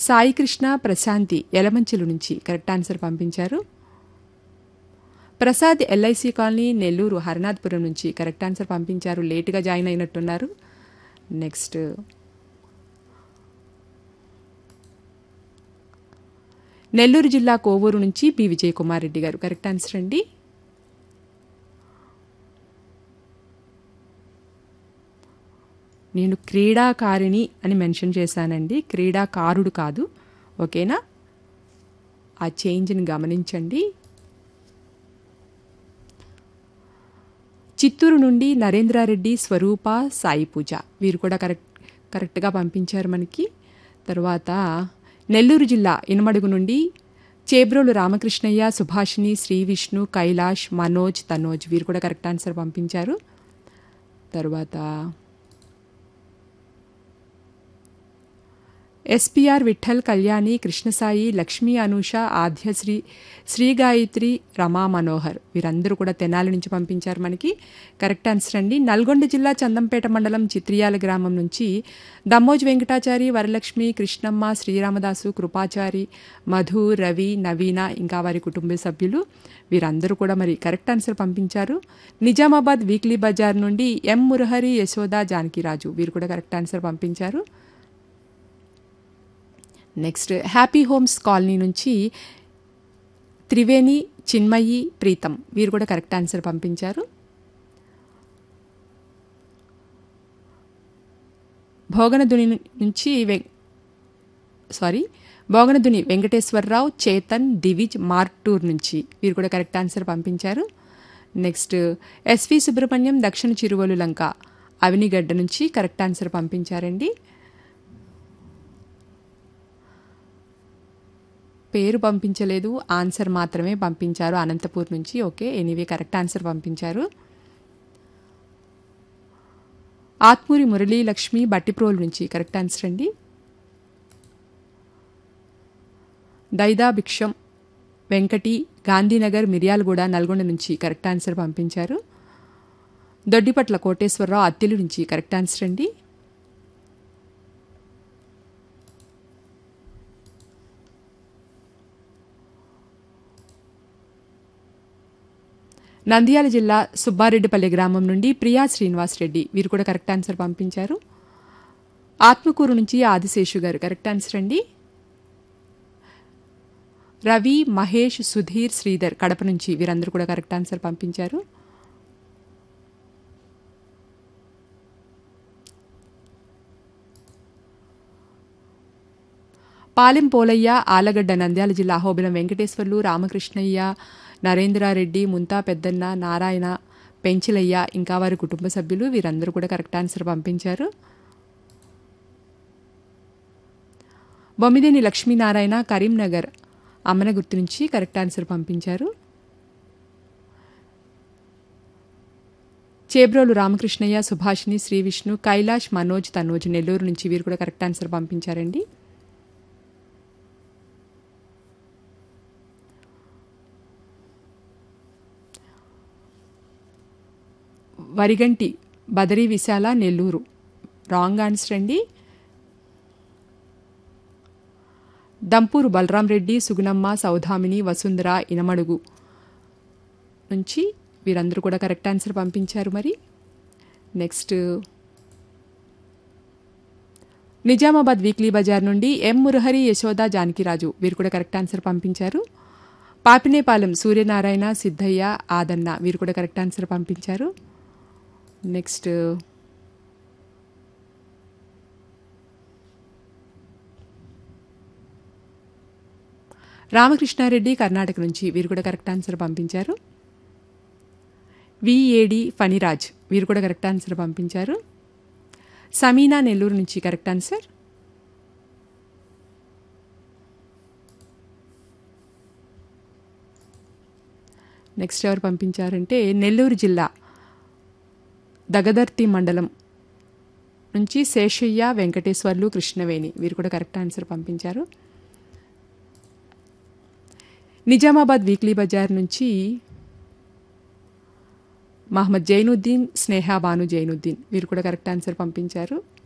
సాయి కృష్ణ ప్రశాంతి ఎలమంచిలు నుంచి correct answer పంపించారు Prasad LIC colony Nellore Haranathapuram నుంచి కరెక్ట్ ఆన్సర్ పంపించారు లేటుగా జాయిన్ అయినట్టున్నారు నెక్స్ట్ నెల్లూరు జిల్లా కోవూరు నుంచి పి విజయ్ కుమార్ రెడ్డి గారు కరెక్ట్ ఆన్సర్ అండి నేను క్రీడాకారిణి అని మెన్షన్ చేశానండి క్రీడాకారుడు కాదు ఓకేనా ఆ చేంజ్ని గమనించండి చిత్తూరు నుండి నరేంద్రారెడ్డి స్వరూప సాయి పూజ వీరు కూడా కరెక్ట్ కరెక్ట్గా పంపించారు మనకి తర్వాత నెల్లూరు జిల్లా ఇనమడుగు నుండి చేబ్రోలు రామకృష్ణయ్య సుభాషిణి శ్రీ విష్ణు కైలాష్ మనోజ్ తనోజ్ వీరు కూడా కరెక్ట్ ఆన్సర్ పంపించారు తర్వాత ఎస్పీఆర్ విఠల్ కళ్యాణి కృష్ణసాయి లక్ష్మీ అనూష ఆద్యశ్రీ శ్రీ గాయత్రి రమా మనోహర్ వీరందరూ కూడా తెనాలి నుంచి పంపించారు మనకి కరెక్ట్ ఆన్సర్ అండి నల్గొండ జిల్లా చందంపేట మండలం చిత్రియాల గ్రామం నుంచి దమ్మోజ్ వెంకటాచారి వరలక్ష్మి కృష్ణమ్మ శ్రీరామదాసు కృపాచారి మధు రవి నవీన ఇంకా వారి కుటుంబ సభ్యులు వీరందరూ కూడా మరి కరెక్ట్ ఆన్సర్ పంపించారు నిజామాబాద్ వీక్లీ బజార్ నుండి ఎం మురహరి యశోద జానకిరాజు వీరు కూడా కరెక్ట్ ఆన్సర్ పంపించారు నెక్స్ట్ హ్యాపీ హోమ్స్ కాలనీ నుంచి త్రివేణి చిన్మయి ప్రీతం వీరు కూడా కరెక్ట్ ఆన్సర్ పంపించారు భోగనదుని నుంచి వెం సారీ భోగనదుని వెంకటేశ్వరరావు చేతన్ దివిజ్ మార్టూర్ నుంచి వీరు కూడా కరెక్ట్ ఆన్సర్ పంపించారు నెక్స్ట్ ఎస్వి సుబ్రహ్మణ్యం దక్షిణ చిరువలు లంక అవినిగడ్డ నుంచి కరెక్ట్ ఆన్సర్ పంపించారండి పేరు పంపించలేదు ఆన్సర్ మాత్రమే పంపించారు అనంతపూర్ నుంచి ఓకే ఎనీవే కరెక్ట్ ఆన్సర్ పంపించారు ఆత్మూరి మురళీ లక్ష్మి బట్టిప్రోలు నుంచి కరెక్ట్ ఆన్సర్ అండి దైదా భిక్షం వెంకటి గాంధీనగర్ మిర్యాలగూడ నల్గొండ నుంచి కరెక్ట్ ఆన్సర్ పంపించారు దొడ్డిపట్ల కోటేశ్వరరావు అత్తిలి నుంచి కరెక్ట్ ఆన్సర్ అండి నంద్యాల జిల్లా సుబ్బారెడ్డిపల్లి గ్రామం నుండి ప్రియా శ్రీనివాస్ రెడ్డి వీరు కూడా కరెక్ట్ ఆన్సర్ పంపించారు ఆత్మకూరు నుంచి ఆదిశేషు గారు కరెక్ట్ ఆన్సర్ అండి రవి మహేష్ సుధీర్ శ్రీధర్ కడప నుంచి వీరందరూ కూడా కరెక్ట్ ఆన్సర్ పంపించారు పాలెం పోలయ్య ఆలగడ్డ నంద్యాల జిల్లా అహోబిలం వెంకటేశ్వర్లు రామకృష్ణయ్య నరేంద్రారెడ్డి ముంతా పెద్దన్న నారాయణ పెంచిలయ్య ఇంకా వారి కుటుంబ సభ్యులు వీరందరూ కూడా కరెక్ట్ ఆన్సర్ పంపించారు బొమ్మిదేని లక్ష్మీనారాయణ కరీంనగర్ అమ్మన గుర్తు నుంచి కరెక్ట్ ఆన్సర్ పంపించారు చేబ్రోలు రామకృష్ణయ్య సుభాషిణి శ్రీ విష్ణు కైలాష్ మనోజ్ తనోజ్ నెల్లూరు నుంచి వీరు కూడా కరెక్ట్ ఆన్సర్ పంపించారండి వరిగంటి బదరీ విశాల నెల్లూరు రాంగ్ ఆన్సర్ అండి దంపూరు బలరాం రెడ్డి సుగుణమ్మ సౌధామిని వసుంధర ఇనమడుగు నుంచి వీరందరూ కూడా కరెక్ట్ ఆన్సర్ పంపించారు మరి నెక్స్ట్ నిజామాబాద్ వీక్లీ బజార్ నుండి ఎం మురహరి యశోద జానకిరాజు వీరు కూడా కరెక్ట్ ఆన్సర్ పంపించారు పాపినేపాలెం సూర్యనారాయణ సిద్ధయ్య ఆదన్న వీరు కూడా కరెక్ట్ ఆన్సర్ పంపించారు నెక్స్ట్ రామకృష్ణారెడ్డి కర్ణాటక నుంచి వీరు కూడా కరెక్ట్ ఆన్సర్ పంపించారు విఏడి ఫణిరాజ్ వీరు కూడా కరెక్ట్ ఆన్సర్ పంపించారు సమీనా నెల్లూరు నుంచి కరెక్ట్ ఆన్సర్ నెక్స్ట్ ఎవరు పంపించారంటే నెల్లూరు జిల్లా దగదర్తి మండలం నుంచి శేషయ్య వెంకటేశ్వర్లు కృష్ణవేణి వీరు కూడా కరెక్ట్ ఆన్సర్ పంపించారు నిజామాబాద్ వీక్లీ బజార్ నుంచి మహమ్మద్ జైనుద్దీన్ స్నేహ బాను జైనుద్దీన్ వీరు కూడా కరెక్ట్ ఆన్సర్ పంపించారు